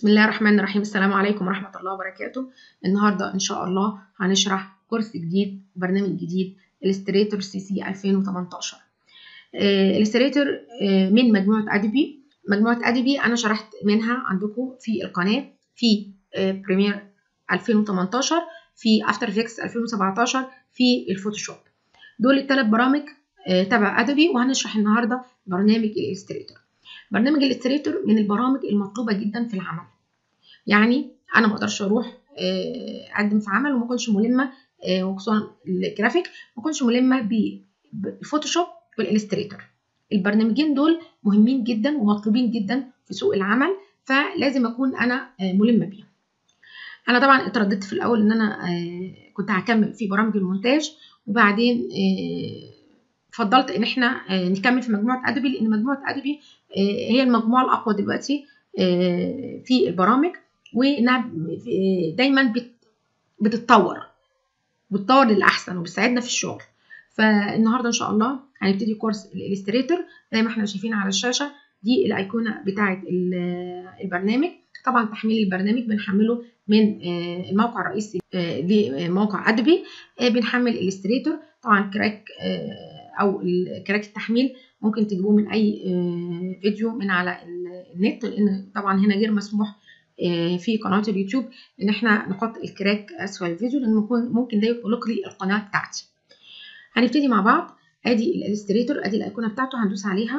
بسم الله الرحمن الرحيم السلام عليكم ورحمة الله وبركاته النهاردة إن شاء الله هنشرح كورس جديد برنامج جديد إلستريتور سي سي 2018 إلستريتور من مجموعة أدبي مجموعة أدبي أنا شرحت منها عندكم في القناة في بريمير 2018 في افتر افكتس 2017 في الفوتوشوب دول الثلاث برامج تبع ادبي وهنشرح النهارده برنامج الالستريتور برنامج الالستريتور من البرامج المطلوبه جدا في العمل يعني انا ما اقدرش اروح اقدم في عمل وما اكونش ملمه وخصوصا الجرافيك ما اكونش ملمه بالفوتوشوب والالستريتور البرنامجين دول مهمين جدا ومطلوبين جدا في سوق العمل فلازم اكون انا ملمه بيهم انا طبعا اترددت في الاول ان انا كنت هكمل في برامج المونتاج وبعدين فضلت ان احنا نكمل في مجموعه ادبي لان مجموعه ادبي هي المجموعه الاقوى دلوقتي في البرامج وانها دايما بتتطور بتطور للاحسن وبتساعدنا في الشغل فالنهارده ان شاء الله هنبتدي كورس الالستريتور زي ما احنا شايفين على الشاشه دي الايقونه بتاعه البرنامج طبعا تحميل البرنامج بنحمله من الموقع الرئيسي لموقع ادبي بنحمل الستريتور طبعا كراك او كراك التحميل ممكن تجيبوه من اي فيديو من على النت لان طبعا هنا غير مسموح في قناه اليوتيوب ان احنا نحط الكراك اسفل الفيديو لان ممكن ده يغلق لي القناه بتاعتي هنبتدي مع بعض ادي الالستريتور ادي الايقونه بتاعته هندوس عليها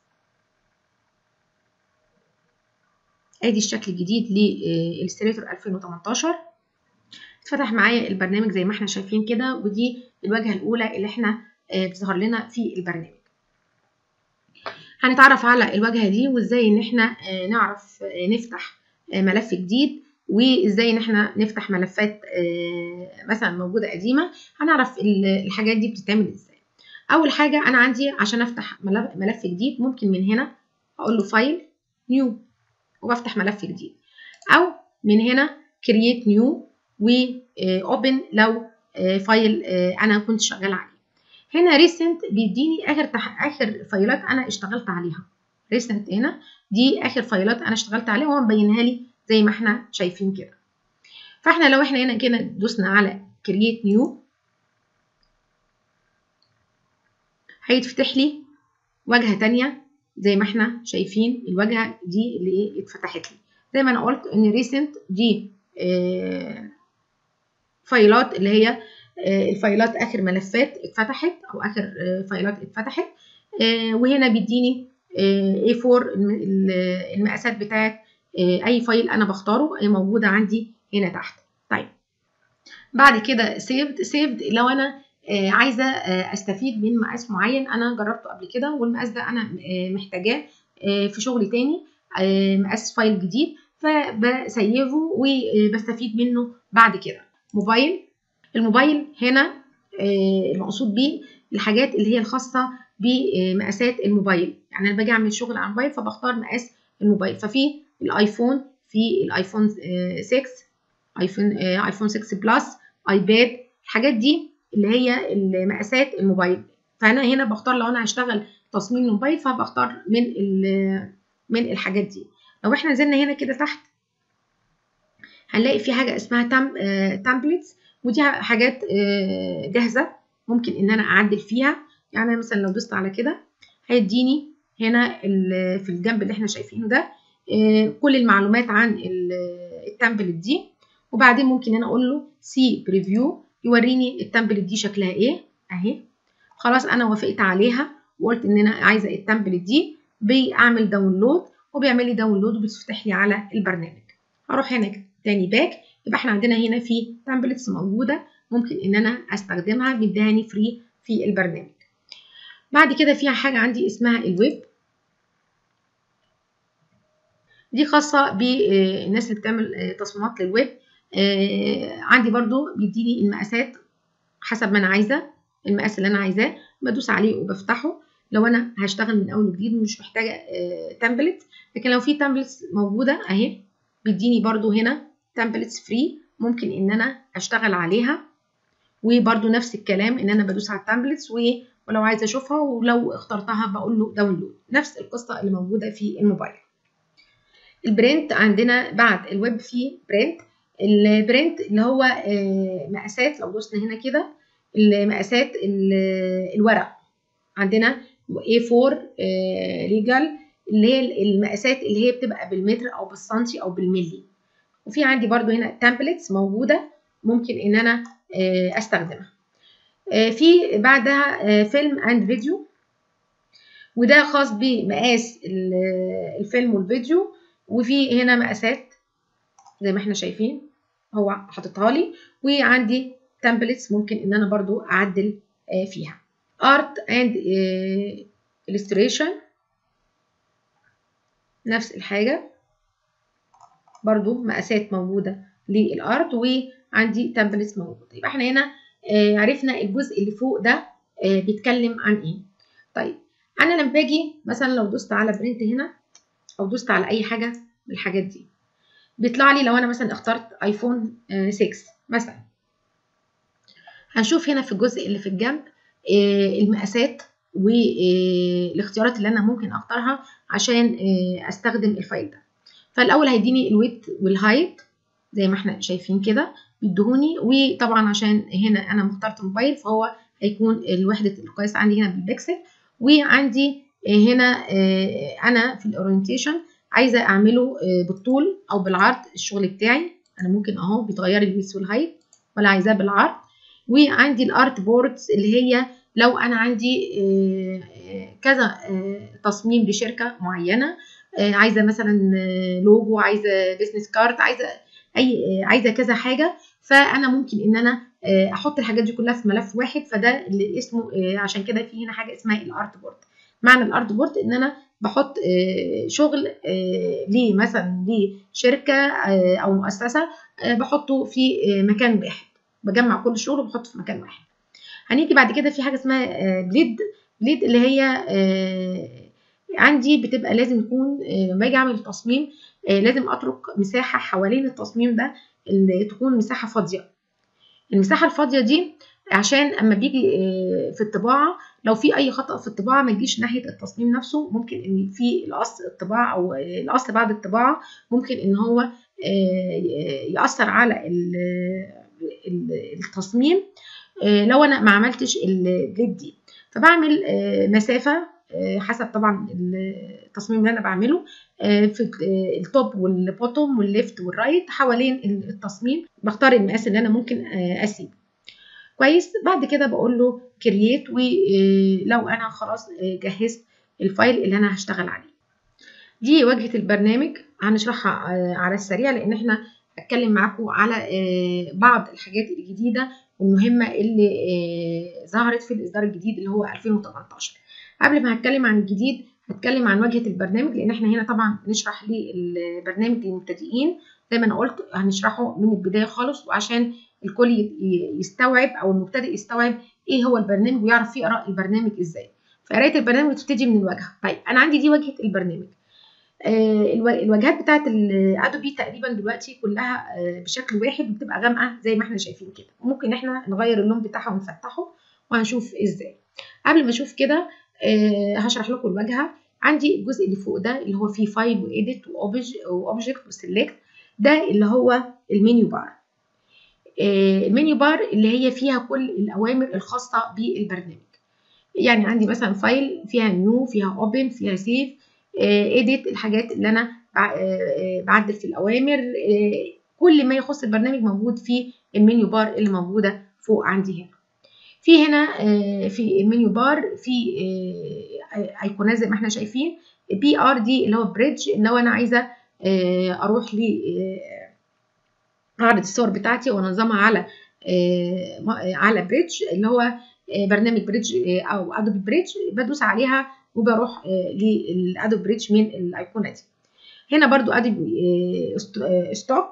ادي الشكل الجديد لإلستريتور 2018 اتفتح معايا البرنامج زي ما احنا شايفين كده ودي الواجهه الاولى اللي احنا بتظهر لنا في البرنامج هنتعرف على الواجهه دي وازاي ان احنا نعرف نفتح ملف جديد وازاي ان احنا نفتح ملفات مثلا موجوده قديمه هنعرف الحاجات دي بتتعمل ازاي اول حاجه انا عندي عشان افتح ملف جديد ممكن من هنا اقول له فايل نيو وبفتح ملف جديد او من هنا create new و open لو فايل انا كنت شغال عليه هنا recent بيديني اخر تح... اخر فايلات انا اشتغلت عليها recent هنا دي اخر فايلات انا اشتغلت عليها وهو مبينها لي زي ما احنا شايفين كده فاحنا لو احنا هنا كده دوسنا على create new هيتفتح لي واجهه تانية زي ما احنا شايفين الواجهه دي اللي ايه اتفتحت لي زي ما انا قلت ان ريسنت دي اه فايلات اللي هي اه الفايلات اخر ملفات اتفتحت او اخر اه فايلات اتفتحت وهنا بيديني A4 المقاسات بتاعت اي فايل انا بختاره موجوده عندي هنا تحت طيب بعد كده سيفد سيفد لو انا عايزه استفيد من مقاس معين انا جربته قبل كده والمقاس ده انا محتاجاه في شغل تاني مقاس فايل جديد فبسيفه وبستفيد منه بعد كده موبايل الموبايل هنا المقصود بيه الحاجات اللي هي الخاصه بمقاسات الموبايل يعني انا باجي اعمل شغل على الموبايل فبختار مقاس الموبايل ففي الايفون في الايفون 6 ايفون ايفون 6 بلس ايباد الحاجات دي اللي هي المقاسات الموبايل فانا هنا بختار لو انا هشتغل تصميم الموبايل فبختار من من الحاجات دي لو احنا نزلنا هنا كده تحت هنلاقي في حاجه اسمها تام تامبلتس ودي حاجات جاهزه ممكن ان انا اعدل فيها يعني مثلا لو دوست على كده هيديني هنا في الجنب اللي احنا شايفينه ده كل المعلومات عن التامبلت دي وبعدين ممكن انا اقول له سي بريفيو يوريني التمبلت دي شكلها ايه اهي خلاص انا وافقت عليها وقلت ان انا عايزه التمبلت دي بيعمل داونلود وبيعمل لي داونلود وبتفتح لي على البرنامج هروح هنا تاني باك يبقى احنا عندنا هنا في تمبلتس موجوده ممكن ان انا استخدمها مديهاني فري في البرنامج بعد كده فيها حاجه عندي اسمها الويب دي خاصه بالناس اللي بتعمل تصميمات للويب آه عندي برضو بيديني المقاسات حسب ما انا عايزه المقاس اللي انا عايزاه بدوس عليه وبفتحه لو انا هشتغل من اول وجديد مش محتاجه آه تمبلت لكن لو في تمبلتس موجوده اهي بيديني برضو هنا تمبلتس فري ممكن ان انا اشتغل عليها وبرضو نفس الكلام ان انا بدوس على التمبلتس ولو عايزه اشوفها ولو اخترتها بقول له داونلود نفس القصه اللي موجوده في الموبايل البرنت عندنا بعد الويب فيه برنت البرنت اللي هو مقاسات لو دوسنا هنا كده المقاسات الورق عندنا A4 ليجال اللي هي المقاسات اللي هي بتبقى بالمتر او بالسنتي او بالملي وفي عندي برضو هنا تمبلتس موجوده ممكن ان انا استخدمها في بعدها فيلم اند فيديو وده خاص بمقاس الفيلم والفيديو وفي هنا مقاسات زي ما احنا شايفين هو حاططها لي وعندي تمبلتس ممكن ان انا برضو اعدل فيها art and illustration نفس الحاجة برضو مقاسات موجودة للارت وعندي تمبلتس موجودة يبقى احنا هنا عرفنا الجزء اللي فوق ده بيتكلم عن ايه طيب انا لما باجي مثلا لو دوست على برنت هنا او دوست على اي حاجة من الحاجات دي بيطلع لي لو انا مثلا اخترت ايفون 6 مثلا هنشوف هنا في الجزء اللي في الجنب المقاسات والاختيارات اللي انا ممكن اختارها عشان استخدم الفايل ده فالاول هيديني الويت والهايت زي ما احنا شايفين كده بيدهوني وطبعا عشان هنا انا مخترت موبايل فهو هيكون الوحده القياس عندي هنا بالبكسل وعندي هنا انا في الاورينتيشن عايزه اعمله بالطول او بالعرض الشغل بتاعي انا ممكن اهو بيتغير الويت والهايت ولا عايزاه بالعرض وعندي الارت بوردز اللي هي لو انا عندي كذا تصميم لشركه معينه عايزه مثلا لوجو عايزه بيزنس كارد عايزه اي عايزه كذا حاجه فانا ممكن ان انا احط الحاجات دي كلها في ملف واحد فده اللي اسمه عشان كده في هنا حاجه اسمها الارت بورد معنى الارت بورد ان انا بحط شغل ليه مثلا لشركه او مؤسسه بحطه في مكان واحد بجمع كل الشغل وبحطه في مكان واحد هنيجي بعد كده في حاجه اسمها بليد بليد اللي هي عندي بتبقى لازم يكون لما باجي اعمل تصميم لازم اترك مساحه حوالين التصميم ده اللي تكون مساحه فاضيه المساحه الفاضيه دي عشان اما بيجي في الطباعه لو في اي خطا في الطباعه ما يجيش ناحيه التصميم نفسه ممكن ان في الاصل الطباعه او الاصل بعد الطباعه ممكن ان هو ياثر على التصميم لو انا ما عملتش البليد دي فبعمل مسافه حسب طبعا التصميم اللي انا بعمله في التوب والبوتوم والليفت والرايت حوالين التصميم بختار المقاس اللي انا ممكن اسيبه كويس بعد كده بقول له كرييت ولو انا خلاص جهزت الفايل اللي انا هشتغل عليه دي واجهه البرنامج هنشرحها على السريع لان احنا هتكلم معاكم على بعض الحاجات الجديده والمهمه اللي ظهرت في الاصدار الجديد اللي هو 2018 قبل ما هتكلم عن الجديد هتكلم عن واجهه البرنامج لان احنا هنا طبعا بنشرح للبرنامج للمبتدئين زي ما انا قلت هنشرحه من البدايه خالص وعشان الكل يستوعب او المبتدئ يستوعب ايه هو البرنامج ويعرف يقرا البرنامج ازاي فقرايه البرنامج بتبتدي من الواجهه طيب انا عندي دي واجهه البرنامج آه الواجهات بتاعت الادوبي تقريبا دلوقتي كلها آه بشكل واحد وبتبقى غامقه زي ما احنا شايفين كده ممكن احنا نغير اللون بتاعها ونفتحه وهنشوف ازاي قبل ما اشوف كده آه هشرح لكم الواجهه عندي الجزء اللي فوق ده اللي هو فيه فايل وايديت واوبجكت وسيلكت ده اللي هو المنيو بار المنيو بار اللي هي فيها كل الاوامر الخاصه بالبرنامج يعني عندي مثلا فايل فيها نيو فيها اوبن فيها سيف ايديت الحاجات اللي انا بعدل في الاوامر كل ما يخص البرنامج موجود في المنيو بار اللي موجوده فوق عندي هنا في هنا في المنيو بار في ايقونات زي ما احنا شايفين بي ار دي اللي هو بريدج لو انا عايزه اروح ل اعرض الصور بتاعتي وانظمها على على بريدج اللي هو برنامج بريدج او ادوبي بريدج بدوس عليها وبروح للادوبي بريدج من الايقونه دي هنا برضو ادوبي ستوك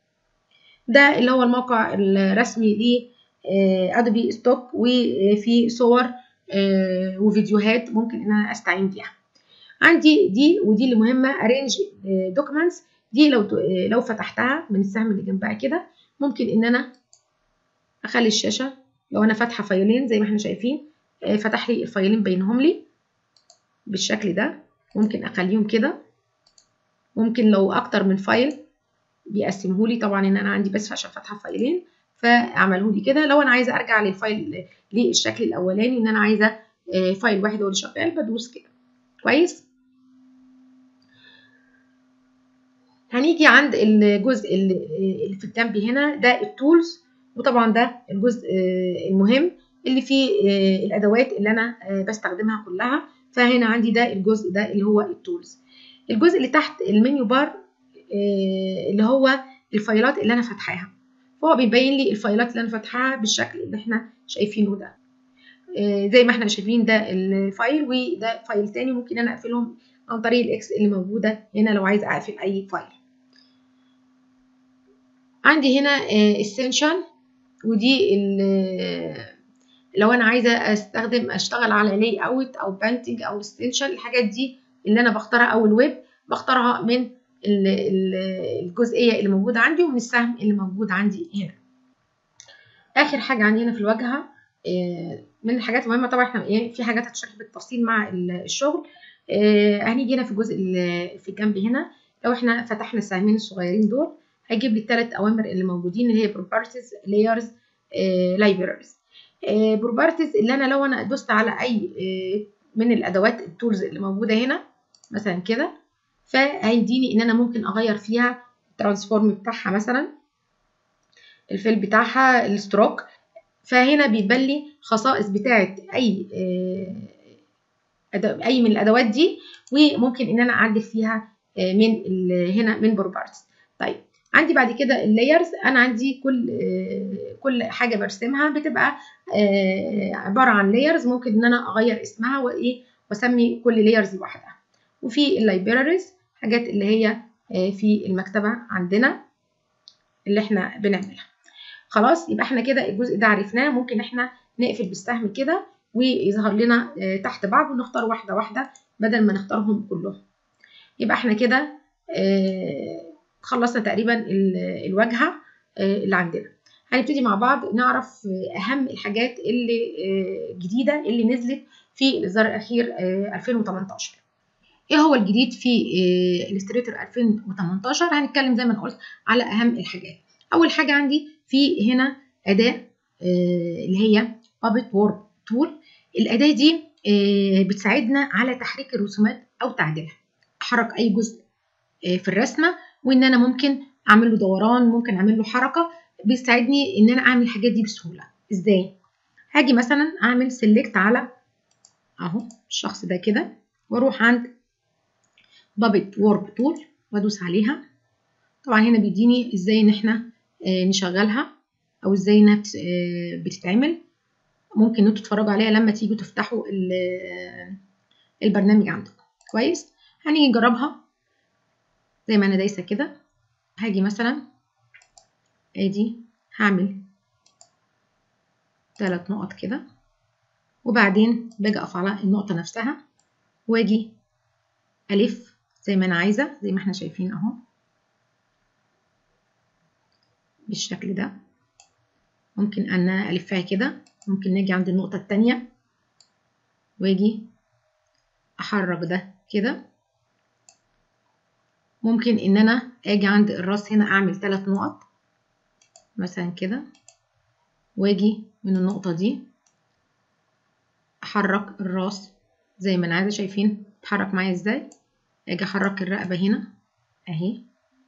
ده اللي هو الموقع الرسمي ل ادوبي ستوك وفي صور وفيديوهات ممكن ان انا استعين بيها عندي دي ودي اللي مهمه ارينج دوكيومنتس دي لو لو فتحتها من السهم اللي جنبها كده ممكن ان انا اخلي الشاشه لو انا فاتحه فايلين زي ما احنا شايفين فتح لي الفايلين بينهم لي بالشكل ده ممكن اخليهم كده ممكن لو اكتر من فايل بيقسمه لي طبعا ان انا عندي بس عشان فاتحه فايلين فعمله لي كده لو انا عايزه ارجع للفايل للشكل الاولاني ان انا عايزه فايل واحد هو اللي شغال بدوس كده كويس هنيجي عند الجزء اللي في الجنب هنا ده التولز وطبعا ده الجزء المهم اللي فيه الادوات اللي انا بستخدمها كلها فهنا عندي ده الجزء ده اللي هو التولز الجزء اللي تحت المنيو بار اللي هو الفايلات اللي انا فاتحاها فهو بيبين لي الفايلات اللي انا فاتحاها بالشكل اللي احنا شايفينه ده زي ما احنا شايفين ده الفايل وده فايل تاني ممكن انا اقفلهم عن طريق الاكس اللي موجوده هنا لو عايزه اقفل اي فايل عندي هنا essential ودي لو انا عايزه استخدم اشتغل على لاي اوت او بانتنج او essential الحاجات دي اللي انا بختارها او الويب بختارها من الجزئيه اللي موجوده عندي ومن السهم اللي موجود عندي هنا اخر حاجه عندي هنا في الواجهه من الحاجات المهمه طبعا احنا ايه في حاجات هتشرح بالتفصيل مع الشغل هنيجي هنا في الجزء اللي في الجنب هنا لو احنا فتحنا السهمين الصغيرين دول هيجيب لي الثلاث اوامر اللي موجودين اللي هي properties layers libraries properties اللي انا لو انا دوست على اي من الادوات التولز اللي موجوده هنا مثلا كده فهيديني ان انا ممكن اغير فيها الترانسفورم بتاعها مثلا الفيل بتاعها الستروك فهنا بيتبان لي خصائص بتاعه اي اي من الادوات دي وممكن ان انا اعدل فيها من هنا من بروبرتيز طيب عندي بعد كده اللايرز انا عندي كل كل حاجه برسمها بتبقى عباره عن لايرز ممكن ان انا اغير اسمها وايه واسمي كل لايرز لوحدها وفي اللايبراريز حاجات اللي هي في المكتبه عندنا اللي احنا بنعملها خلاص يبقى احنا كده الجزء ده عرفناه ممكن احنا نقفل بالسهم كده ويظهر لنا تحت بعض ونختار واحده واحده بدل ما نختارهم كلهم يبقى احنا كده خلصنا تقريبا الواجهه اللي عندنا هنبتدي مع بعض نعرف اهم الحاجات اللي جديده اللي نزلت في الاصدار الاخير 2018 ايه هو الجديد في الستريتور 2018 هنتكلم زي ما انا قلت على اهم الحاجات اول حاجه عندي في هنا اداه اللي هي بابت وورد تول الاداه دي بتساعدنا على تحريك الرسومات او تعديلها احرك اي جزء في الرسمه وان انا ممكن اعمل له دوران ممكن اعمل له حركه بيساعدني ان انا اعمل الحاجات دي بسهوله ازاي هاجي مثلا اعمل سيلكت على اهو الشخص ده كده واروح عند بابت وورب تول وادوس عليها طبعا هنا بيديني ازاي ان احنا نشغلها او ازاي انها بتتعمل ممكن انتوا تتفرجوا عليها لما تيجوا تفتحوا البرنامج عندكم كويس هنيجي نجربها زي ما انا دايسه كده هاجي مثلا ادي هعمل ثلاث نقط كده وبعدين باجي اقف على النقطه نفسها واجي الف زي ما انا عايزه زي ما احنا شايفين اهو بالشكل ده ممكن ان انا الفها كده ممكن نيجي عند النقطه التانية واجي احرك ده كده ممكن ان انا اجي عند الراس هنا اعمل ثلاث نقط مثلا كده واجي من النقطه دي احرك الراس زي ما انا عايزه شايفين اتحرك معايا ازاي اجي احرك الرقبه هنا اهي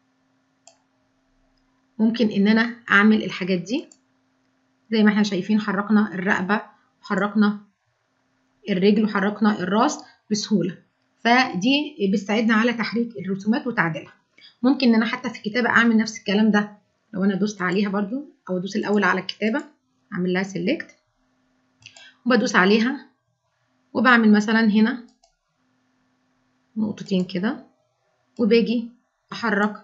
ممكن ان انا اعمل الحاجات دي زي ما احنا شايفين حركنا الرقبه وحركنا الرجل وحركنا الراس بسهوله فدي بتساعدنا على تحريك الرسومات وتعديلها ممكن ان انا حتى في الكتابه اعمل نفس الكلام ده لو انا دوست عليها برضو او ادوس الاول على الكتابه اعمل لها سيلكت وبدوس عليها وبعمل مثلا هنا نقطتين كده وباجي احرك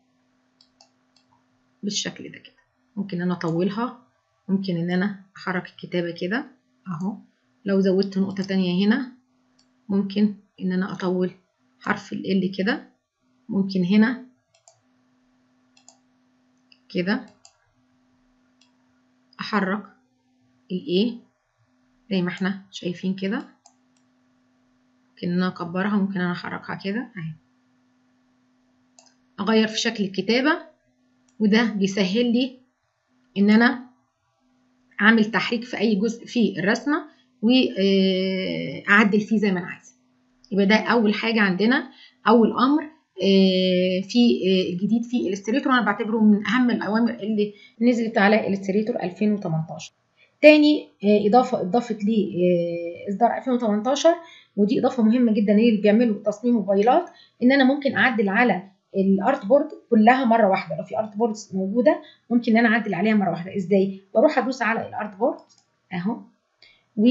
بالشكل ده كده ممكن ان انا اطولها ممكن ان انا احرك الكتابه كده اهو لو زودت نقطه تانية هنا ممكن ان انا اطول حرف ال كده ممكن هنا كده احرك الايه زي ما احنا شايفين كده ممكن ان انا اكبرها ممكن انا احركها كده اهي اغير في شكل الكتابه وده بيسهل لي ان انا اعمل تحريك في اي جزء في الرسمه واعدل فيه زي ما انا عايزه يبقى ده اول حاجه عندنا اول امر في الجديد في الستريتور وانا بعتبره من اهم الاوامر اللي نزلت على الستريتور 2018 تاني اضافه اضافت لي اصدار 2018 ودي اضافه مهمه جدا اللي بيعملوا تصميم موبايلات ان انا ممكن اعدل على الارت بورد كلها مره واحده لو في ارت بوردز موجوده ممكن ان انا اعدل عليها مره واحده ازاي بروح ادوس على الارت بورد اهو و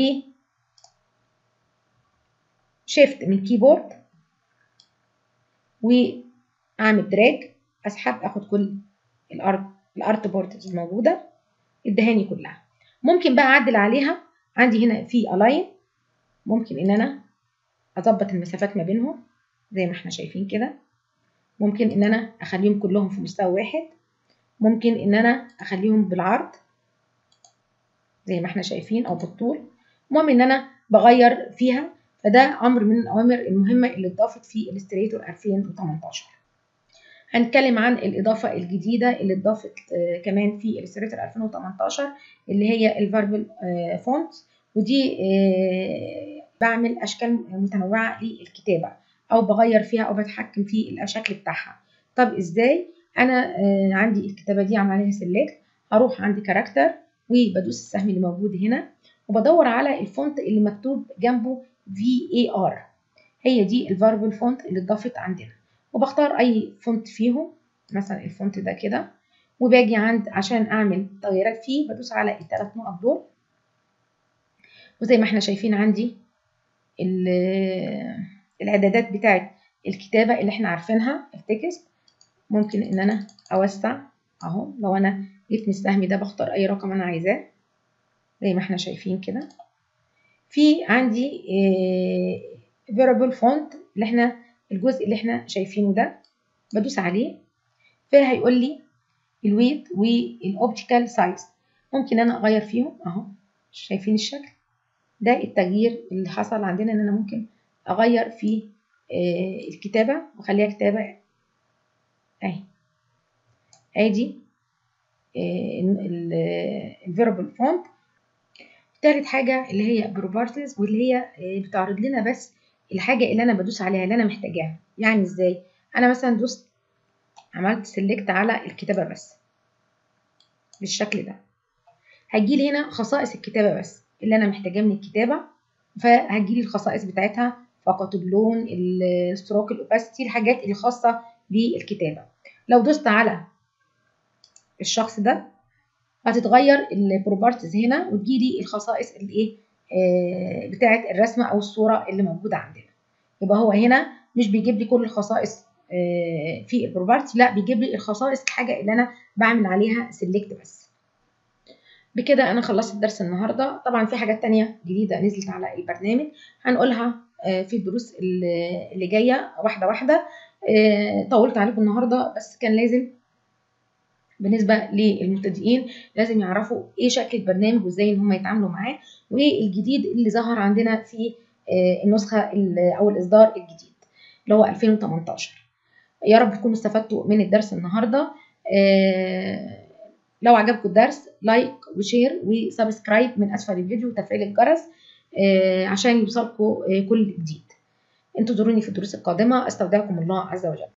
شيفت من كيبورد واعمل دراج اسحب اخد كل الارت الارت بوردز الموجوده الدهاني كلها ممكن بقى اعدل عليها عندي هنا في الاين ممكن ان انا اظبط المسافات ما بينهم زي ما احنا شايفين كده ممكن ان انا اخليهم كلهم في مستوى واحد ممكن ان انا اخليهم بالعرض زي ما احنا شايفين او بالطول المهم ان انا بغير فيها فده امر من الاوامر المهمه اللي اتضافت في الستريتور 2018 هنتكلم عن الاضافه الجديده اللي اتضافت كمان في الستريتور 2018 اللي هي الفاربل فونت ودي بعمل اشكال متنوعه للكتابه او بغير فيها او بتحكم في الشكل بتاعها طب ازاي انا عندي الكتابه دي عامله عليها سيلكت هروح عندي كاركتر وبدوس السهم اللي موجود هنا وبدور على الفونت اللي مكتوب جنبه في اي ار هي دي الفاربل فونت اللي اتضافت عندنا وبختار اي فونت فيهم مثلا الفونت ده كده وباجي عند عشان اعمل تغييرات فيه بدوس على الثلاث نقط دول وزي ما احنا شايفين عندي الاعدادات بتاعه الكتابه اللي احنا عارفينها التكست ممكن ان انا اوسع اهو لو انا جيت من السهم ده بختار اي رقم انا عايزاه زي ما احنا شايفين كده في عندي variable font اللي احنا الجزء اللي احنا شايفينه ده بدوس عليه فهيقول لي الويت والاوبتيكال سايز ممكن انا اغير فيهم اهو شايفين الشكل ده التغيير اللي حصل عندنا ان انا ممكن اغير في الكتابه واخليها كتابه اهي ادي الفيربل فونت تالت حاجه اللي هي بروبرتيز واللي هي بتعرض لنا بس الحاجه اللي انا بدوس عليها اللي انا محتاجاها يعني ازاي انا مثلا دوست عملت سيلكت على الكتابه بس بالشكل ده هتجيلي هنا خصائص الكتابه بس اللي انا محتاجاه من الكتابه فهتجيلي الخصائص بتاعتها فقط اللون الستروك الاوباسيتي الحاجات اللي خاصه بالكتابه لو دوست على الشخص ده هتتغير البروبرتيز هنا وتجيلي الخصائص الايه آه بتاعه الرسمه او الصوره اللي موجوده عندنا يبقى هو هنا مش بيجيب لي كل الخصائص آه في البروبرتي لا بيجيب لي الخصائص الحاجه اللي انا بعمل عليها سيلكت بس بكده انا خلصت الدرس النهارده طبعا في حاجات تانية جديده نزلت على البرنامج هنقولها آه في الدروس اللي جايه واحده واحده طولت عليكم النهارده بس كان لازم بالنسبه للمبتدئين لازم يعرفوا ايه شكل البرنامج وازاي ان هم يتعاملوا معاه وايه الجديد اللي ظهر عندنا في النسخه او الاصدار الجديد اللي هو 2018 يا رب تكونوا استفدتوا من الدرس النهارده لو عجبكم الدرس لايك وشير وسبسكرايب من اسفل الفيديو وتفعيل الجرس عشان يوصلكم كل جديد انتظروني في الدروس القادمه استودعكم الله عز وجل